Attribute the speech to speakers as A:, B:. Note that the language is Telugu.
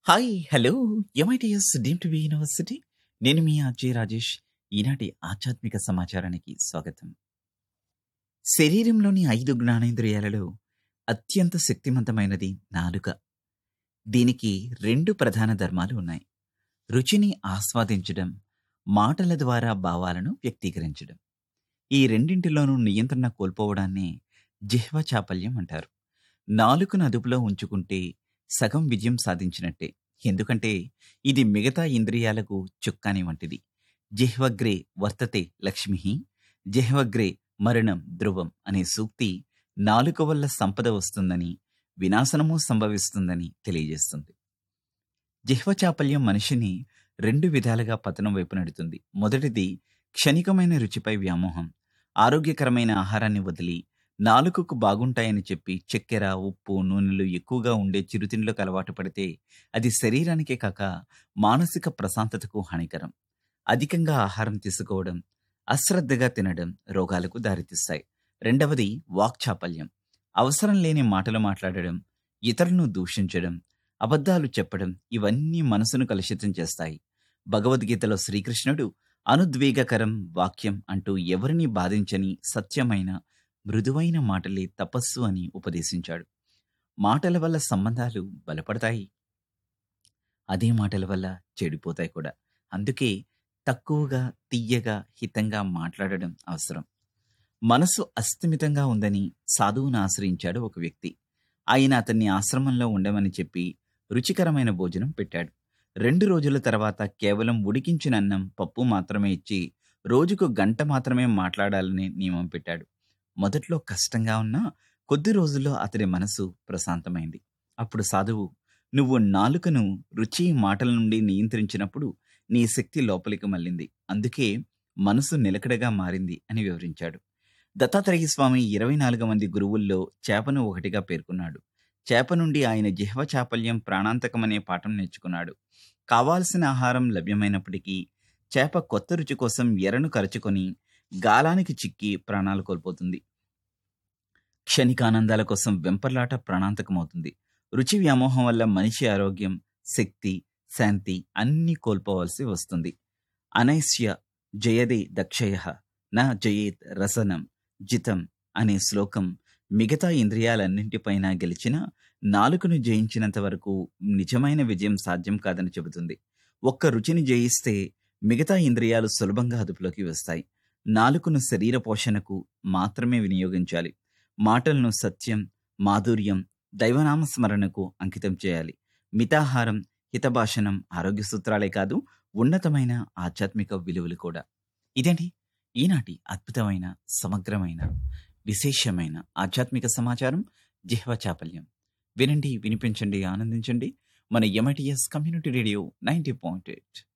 A: hi hello M I T S deemed to be university నేను మీ అజయ్ రాజేష్ ఈనాటి ఆధ్యాత్మిక సమాచారానికి స్వాగతం శరీరంలోని ఐదు జ్ఞానేంద్రియాలలో అత్యంత శక్తివంతమైనది నాలుక దీనికి రెండు ప్రధాన ధర్మాలు ఉన్నాయి రుచిని ఆస్వాదించడం మాటల ద్వారా భావాలను వ్యక్తీకరించడం ఈ రెండింటిలోనూ నియంత్రణ కోల్పోవడాన్నే జిహ్వ చాపల్యం అంటారు నాలుకను అదుపులో ఉంచుకుంటే సగం విజయం సాధించినట్టే ఎందుకంటే ఇది మిగతా ఇంద్రియాలకు చుక్కాని వంటిది జిహ్వగ్రే వర్తతే లక్ష్మి జిహ్వగ్రే మరణం ధ్రువం అనే సూక్తి నాలుక వల్ల సంపద వస్తుందని వినాశనము సంభవిస్తుందని తెలియజేస్తుంది జిహ్వ చాపల్యం మనిషిని రెండు విధాలుగా పతనం వైపు నడుతుంది మొదటిది క్షణికమైన రుచిపై వ్యామోహం ఆరోగ్యకరమైన ఆహారాన్ని వదిలి నాలుకకు బాగుంటాయని చెప్పి చక్కెర ఉప్పు నూనెలు ఎక్కువగా ఉండే చిరుతిండ్లకు అలవాటు పడితే అది శరీరానికే కాక మానసిక ప్రశాంతతకు హానికరం అధికంగా ఆహారం తీసుకోవడం అశ్రద్ధగా తినడం రోగాలకు దారితీస్తాయి రెండవది వాక్చాపల్యం అవసరం లేని మాటలు మాట్లాడడం ఇతరులను దూషించడం అబద్ధాలు చెప్పడం ఇవన్నీ మనసును కలుషితం చేస్తాయి భగవద్గీతలో శ్రీకృష్ణుడు అనుద్వేగకరం వాక్యం అంటూ ఎవరిని బాధించని సత్యమైన మృదువైన మాటలే తపస్సు అని ఉపదేశించాడు మాటల వల్ల సంబంధాలు బలపడతాయి అదే మాటల వల్ల చెడిపోతాయి కూడా అందుకే తక్కువగా తీయగా హితంగా మాట్లాడడం అవసరం మనసు అస్థిమితంగా ఉందని సాధువును ఆశ్రయించాడు ఒక వ్యక్తి ఆయన అతన్ని ఆశ్రమంలో ఉండమని చెప్పి రుచికరమైన భోజనం పెట్టాడు రెండు రోజుల తర్వాత కేవలం ఉడికించిన అన్నం పప్పు మాత్రమే ఇచ్చి రోజుకు గంట మాత్రమే మాట్లాడాలని నియమం పెట్టాడు మొదట్లో కష్టంగా ఉన్నా కొద్ది రోజుల్లో అతడి మనసు ప్రశాంతమైంది అప్పుడు సాధువు నువ్వు నాలుకను రుచి మాటల నుండి నియంత్రించినప్పుడు నీ శక్తి లోపలికి మళ్ళింది అందుకే మనసు నిలకడగా మారింది అని వివరించాడు దత్తాత్రేయ స్వామి ఇరవై నాలుగు మంది గురువుల్లో చేపను ఒకటిగా పేర్కొన్నాడు చేప నుండి ఆయన జిహ్వ చాపల్యం ప్రాణాంతకమనే పాఠం నేర్చుకున్నాడు కావాల్సిన ఆహారం లభ్యమైనప్పటికీ చేప కొత్త రుచి కోసం ఎరను కరుచుకొని గాలానికి చిక్కి ప్రాణాలు కోల్పోతుంది క్షణికానందాల కోసం వెంపర్లాట ప్రాణాంతకమవుతుంది రుచి వ్యామోహం వల్ల మనిషి ఆరోగ్యం శక్తి శాంతి అన్నీ కోల్పోవాల్సి వస్తుంది అనైస్య జయదే దక్షయ నా జయేత్ రసనం జితం అనే శ్లోకం మిగతా ఇంద్రియాలన్నింటిపైన గెలిచిన నాలుకను జయించినంత వరకు నిజమైన విజయం సాధ్యం కాదని చెబుతుంది ఒక్క రుచిని జయిస్తే మిగతా ఇంద్రియాలు సులభంగా అదుపులోకి వస్తాయి నాలుకను శరీర పోషణకు మాత్రమే వినియోగించాలి మాటలను సత్యం మాధుర్యం దైవనామ స్మరణకు అంకితం చేయాలి మితాహారం హితభాషణం ఆరోగ్య సూత్రాలే కాదు ఉన్నతమైన ఆధ్యాత్మిక విలువలు కూడా ఇదేంటి ఈనాటి అద్భుతమైన సమగ్రమైన విశేషమైన ఆధ్యాత్మిక సమాచారం జిహ్వ చాపల్యం వినండి వినిపించండి ఆనందించండి మన MITS community radio ninety point eight